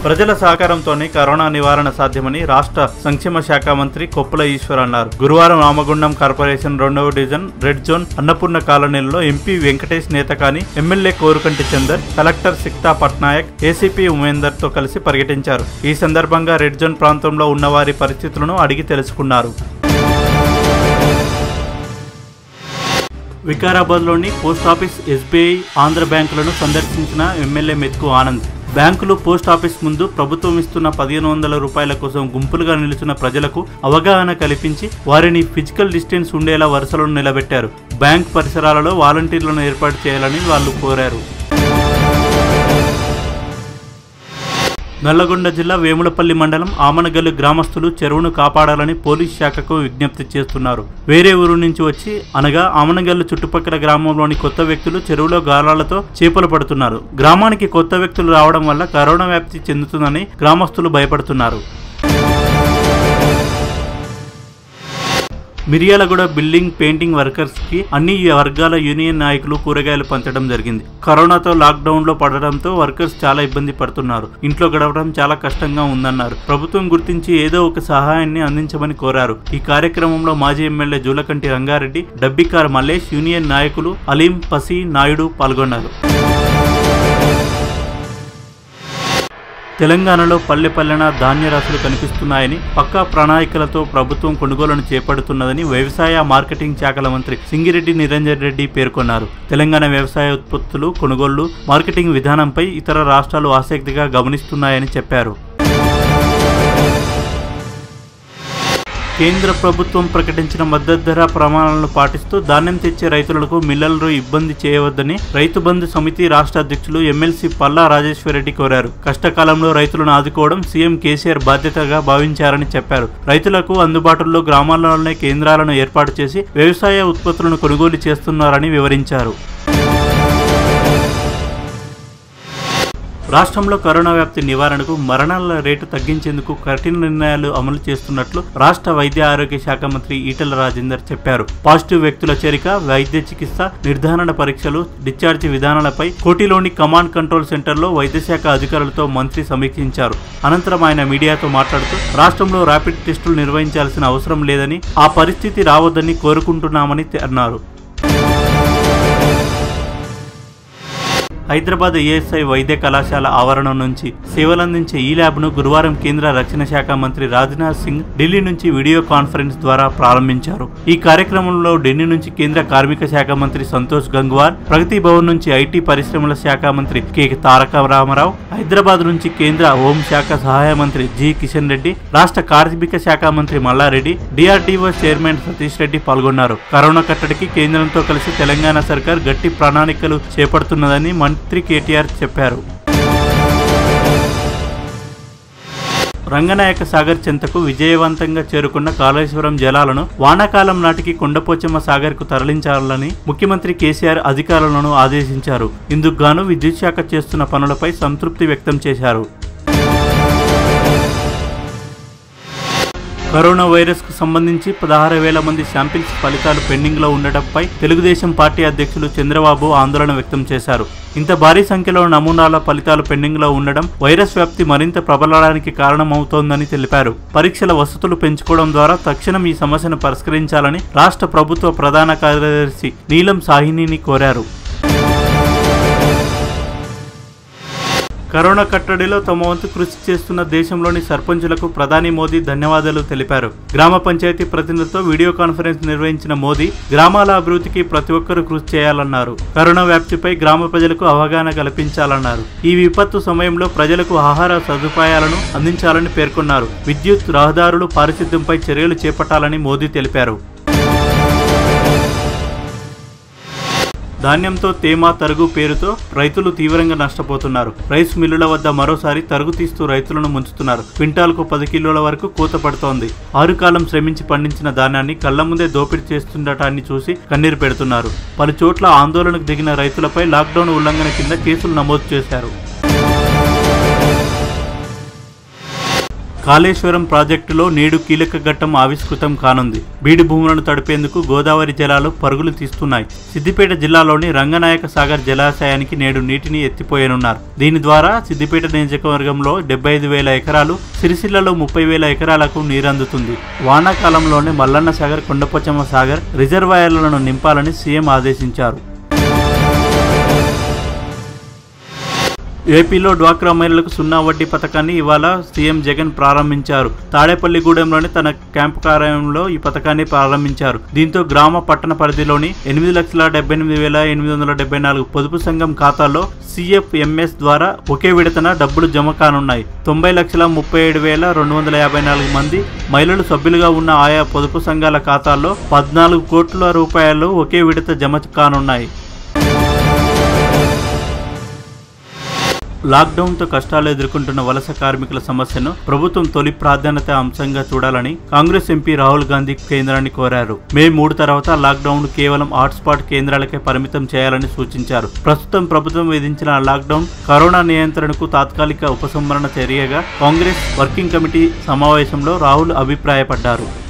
ప్రజల సహకారంతోనే కరోనా నివారణ సాధ్యమని రాష్ట్ర సంక్షేమ శాఖ మంత్రి కొప్పుల ఈశ్వర్ అన్నారు గురువారం రామగుండం కార్పొరేషన్ రెండవ డివిజన్ రెడ్ జోన్ అన్నపూర్ణ కాలనీలో MP Venkatesh Netakani MLA Korukanti Chandar collector Sikta Patnaik ACP Umender తో కలిసి పర్యటించారు ఈ సందర్భంగా రెడ్ జోన్ ప్రాంతంలో ఉన్న వారి పరిస్థితులను అడిగి తెలుసుకున్నారు వికారాబాద్లోని పోస్టాఫీస్ ఎస్బీఐ ఆంధ్ర బ్యాంకులను సందర్శించిన ఎమ్మెల్యే మెతుకు ఆనంద్ బ్యాంకులు పోస్ట్ ఆఫీస్ ముందు ప్రభుత్వం ఇస్తున్న పదిహేను వందల రూపాయల కోసం గుంపులుగా నిలుచున్న ప్రజలకు అవగాహన కల్పించి వారిని ఫిజికల్ డిస్టెన్స్ ఉండేలా వరుసలను నిలబెట్టారు బ్యాంక్ పరిసరాలలో వాలంటీర్లను ఏర్పాటు చేయాలని వాళ్ళు కోరారు నల్లగొండ జిల్లా వేములపల్లి మండలం ఆమనగల్లు గ్రామస్తులు చెరువును కాపాడాలని పోలీస్ శాఖకు విజ్ఞప్తి చేస్తున్నారు వేరే ఊరు నుంచి వచ్చి అనగా ఆమనగల్లు చుట్టుపక్కల గ్రామంలోని కొత్త వ్యక్తులు చెరువులో గాలాలతో చేపలు పడుతున్నారు గ్రామానికి కొత్త వ్యక్తులు రావడం వల్ల కరోనా వ్యాప్తి చెందుతుందని గ్రామస్తులు భయపడుతున్నారు మిర్యాలగూడ బిల్డింగ్ పెయింటింగ్ వర్కర్స్ కి అన్ని వర్గాల యూనియన్ నాయకులు కూరగాయలు పంచడం జరిగింది కరోనాతో లాక్డౌన్ లో పడడంతో వర్కర్స్ చాలా ఇబ్బంది పడుతున్నారు ఇంట్లో గడవడం చాలా కష్టంగా ఉందన్నారు ప్రభుత్వం గుర్తించి ఏదో ఒక సహాయాన్ని అందించమని కోరారు ఈ కార్యక్రమంలో మాజీ ఎమ్మెల్యే జూలకంటి రంగారెడ్డి డబ్బికార్ మల్లేష్ యూనియన్ నాయకులు అలీం పసి నాయుడు పాల్గొన్నారు తెలంగాణలో పల్లె పల్లెన ధాన్య రాశులు కనిపిస్తున్నాయని పక్కా ప్రణాళికలతో ప్రభుత్వం కొనుగోలును చేపడుతున్నదని వ్యవసాయ మార్కెటింగ్ శాఖల మంత్రి సింగిరెడ్డి నిరంజన్ రెడ్డి పేర్కొన్నారు తెలంగాణ వ్యవసాయ ఉత్పత్తులు కొనుగోళ్లు మార్కెటింగ్ విధానంపై ఇతర రాష్ట్రాలు ఆసక్తిగా గమనిస్తున్నాయని చెప్పారు కేంద్ర ప్రభుత్వం ప్రకటించిన మద్దతు ధర ప్రమాణాలను పాటిస్తూ ధాన్యం తెచ్చే రైతులకు మిల్లర్లు ఇబ్బంది చేయవద్దని రైతు బంధు సమితి రాష్ట్ర అధ్యక్షులు ఎమ్మెల్సీ పల్లా రాజేశ్వరరెడ్డి కోరారు కష్టకాలంలో రైతులను ఆదుకోవడం సీఎం కేసీఆర్ బాధ్యతగా భావించారని చెప్పారు రైతులకు అందుబాటులో గ్రామాల్లోనే కేంద్రాలను ఏర్పాటు చేసి వ్యవసాయ ఉత్పత్తులను కొనుగోలు చేస్తున్నారని వివరించారు రాష్ట్రంలో కరోనా వ్యాప్తి నివారణకు మరణాల రేటు తగ్గించేందుకు కఠిన నిర్ణయాలు అమలు చేస్తున్నట్లు రాష్ట్ర వైద్య ఆరోగ్య శాఖ మంత్రి ఈటల రాజేందర్ చెప్పారు పాజిటివ్ వ్యక్తుల చేరిక వైద్య చికిత్స నిర్ధారణ పరీక్షలు డిశ్చార్జి విధానాలపై కోటిలోని కమాండ్ కంట్రోల్ సెంటర్లో వైద్య శాఖ అధికారులతో మంత్రి సమీక్షించారు అనంతరం ఆయన మీడియాతో మాట్లాడుతూ రాష్ట్రంలో ర్యాపిడ్ టెస్టులు నిర్వహించాల్సిన అవసరం లేదని ఆ పరిస్థితి రావద్దని కోరుకుంటున్నామని అన్నారు హైదరాబాద్ ఏఎస్ఐ వైద్య కళాశాల ఆవరణం నుంచి సేవలందించే ఈ ల్యాబ్ను గురువారం కేంద్ర రక్షణ శాఖ మంత్రి రాజ్నాథ్ సింగ్ ఢిల్లీ నుంచి వీడియో కాన్ఫరెన్స్ ద్వారా ప్రారంభించారు ఈ కార్యక్రమంలో ఢిల్లీ నుంచి కేంద్ర కార్మిక శాఖ మంత్రి సంతోష్ గంగ్వార్ ప్రగతి భవన్ నుంచి ఐటీ పరిశ్రమల శాఖ మంత్రి కె తారక రామారావు హైదరాబాద్ నుంచి కేంద్ర హోం శాఖ సహాయ మంత్రి జి కిషన్ రెడ్డి రాష్ట్ర కార్మిక శాఖ మంత్రి మల్లారెడ్డి డిఆర్డీఓ చైర్మన్ సతీష్ రెడ్డి పాల్గొన్నారు కరోనా కట్టడికి కేంద్రంతో కలిసి తెలంగాణ సర్కార్ గట్టి ప్రణాళికలు చేపడుతున్నదని మంత్రి కేటీఆర్ చెప్పారు రంగనాయక సాగర్ చెంతకు విజయవంతంగా చేరుకున్న కాళేశ్వరం జలాలను వానాకాలం నాటికి కొండపోచమ్మ సాగర్ కు తరలించాలని ముఖ్యమంత్రి కేసీఆర్ అధికారులను ఆదేశించారు ఇందుకు గాను విద్యుత్ శాఖ చేస్తున్న పనులపై సంతృప్తి వ్యక్తం చేశారు కరోనా వైరస్ కు సంబంధించి పదహారు వేల మంది శాంపిల్స్ ఫలితాలు పెండింగ్ లో ఉండటంపై తెలుగుదేశం పార్టీ అధ్యక్షులు చంద్రబాబు ఆందోళన వ్యక్తం చేశారు ఇంత భారీ సంఖ్యలో నమూనాల ఫలితాలు పెండింగ్ లో ఉండడం వైరస్ వ్యాప్తి మరింత ప్రబలడానికి కారణమవుతోందని తెలిపారు పరీక్షల వసతులు పెంచుకోవడం ద్వారా తక్షణం ఈ సమస్యను పరిష్కరించాలని రాష్ట్ర ప్రభుత్వ ప్రధాన కార్యదర్శి నీలం సాహినిని కోరారు కరోనా కట్టడిలో తమ వంతు కృషి చేస్తున్న దేశంలోని సర్పంచులకు ప్రధాని మోదీ ధన్యవాదాలు తెలిపారు గ్రామ పంచాయతీ ప్రతినిధులతో వీడియో కాన్ఫరెన్స్ నిర్వహించిన మోదీ గ్రామాల అభివృద్ధికి ప్రతి ఒక్కరూ కృషి చేయాలన్నారు కరోనా వ్యాప్తిపై గ్రామ ప్రజలకు అవగాహన కల్పించాలన్నారు ఈ విపత్తు సమయంలో ప్రజలకు ఆహార సదుపాయాలను అందించాలని పేర్కొన్నారు విద్యుత్ రహదారులు పారిశుద్ధ్యంపై చర్యలు చేపట్టాలని మోదీ తెలిపారు ధాన్యంతో తేమ తరుగు పేరుతో రైతులు తీవ్రంగా నష్టపోతున్నారు రైస్ మిల్లుల వద్ద మరోసారి తరుగు తీస్తూ రైతులను ముంచుతున్నారు క్వింటాల్కు పది కిలోల వరకు కూత పడుతోంది ఆరు కాలం శ్రమించి పండించిన ధాన్యాన్ని కళ్ల ముందే దోపిడీ చేస్తుండటాన్ని చూసి కన్నీరు పెడుతున్నారు పలు చోట్ల ఆందోళనకు దిగిన రైతులపై లాక్డౌన్ ఉల్లంఘన కింద కేసులు నమోదు చేశారు కాళేశ్వరం ప్రాజెక్టులో నేడు కీలక ఘట్టం ఆవిష్కృతం కానుంది బీడి భూములను తడిపేందుకు గోదావరి జలాలు పరుగులు తీస్తున్నాయి సిద్దిపేట జిల్లాలోని రంగనాయక సాగర్ జలాశయానికి నేడు నీటిని ఎత్తిపోయనున్నారు దీని ద్వారా సిద్దిపేట నియోజకవర్గంలో డెబ్బై ఐదు వేల ఎకరాలు సిరిసిల్లలో ముప్పై వేల ఎకరాలకు నీరందుతుంది వానాకాలంలోనే మల్లన్న సాగర్ కొండపోచమ్మ సాగర్ రిజర్వాయర్లను నింపాలని సీఎం ఆదేశించారు ఏపీలో డ్వాక్రా మహిళలకు సున్నా వడ్డీ పథకాన్ని ఇవాళ సీఎం జగన్ ప్రారంభించారు తాడేపల్లిగూడెంలోని తన క్యాంపు కార్యాలయంలో ఈ పథకాన్ని ప్రారంభించారు దీంతో గ్రామ పట్టణ పరిధిలోని ఎనిమిది లక్షల డెబ్బై ఎనిమిది వేల ఎనిమిది వందల డెబ్బై నాలుగు పొదుపు సంఘం ఖాతాల్లో సిఎఫ్ఎంఎస్ ద్వారా ఒకే విడతన డబ్బులు జమ కానున్నాయి తొంభై లక్షల ముప్పై ఏడు వేల రెండు వందల యాభై నాలుగు మంది మహిళలు సభ్యులుగా ఉన్న ఆయా పొదుపు సంఘాల ఖాతాల్లో పద్నాలుగు కోట్ల రూపాయలు ఒకే విడత జమ కానున్నాయి లాక్డౌన్తో కష్టాలు ఎదుర్కొంటున్న వలస కార్మికుల సమస్యను ప్రభుత్వం తొలి ప్రాధాన్యత అంశంగా చూడాలని కాంగ్రెస్ ఎంపీ రాహుల్ గాంధీ కేంద్రాన్ని కోరారు మే మూడు తర్వాత లాక్డౌన్ కేవలం హాట్స్పాట్ కేంద్రాలకే పరిమితం చేయాలని సూచించారు ప్రస్తుతం ప్రభుత్వం విధించిన లాక్డౌన్ కరోనా నియంత్రణకు తాత్కాలిక ఉపసంహరణ చర్యగా కాంగ్రెస్ వర్కింగ్ కమిటీ సమావేశంలో రాహుల్ అభిప్రాయపడ్డారు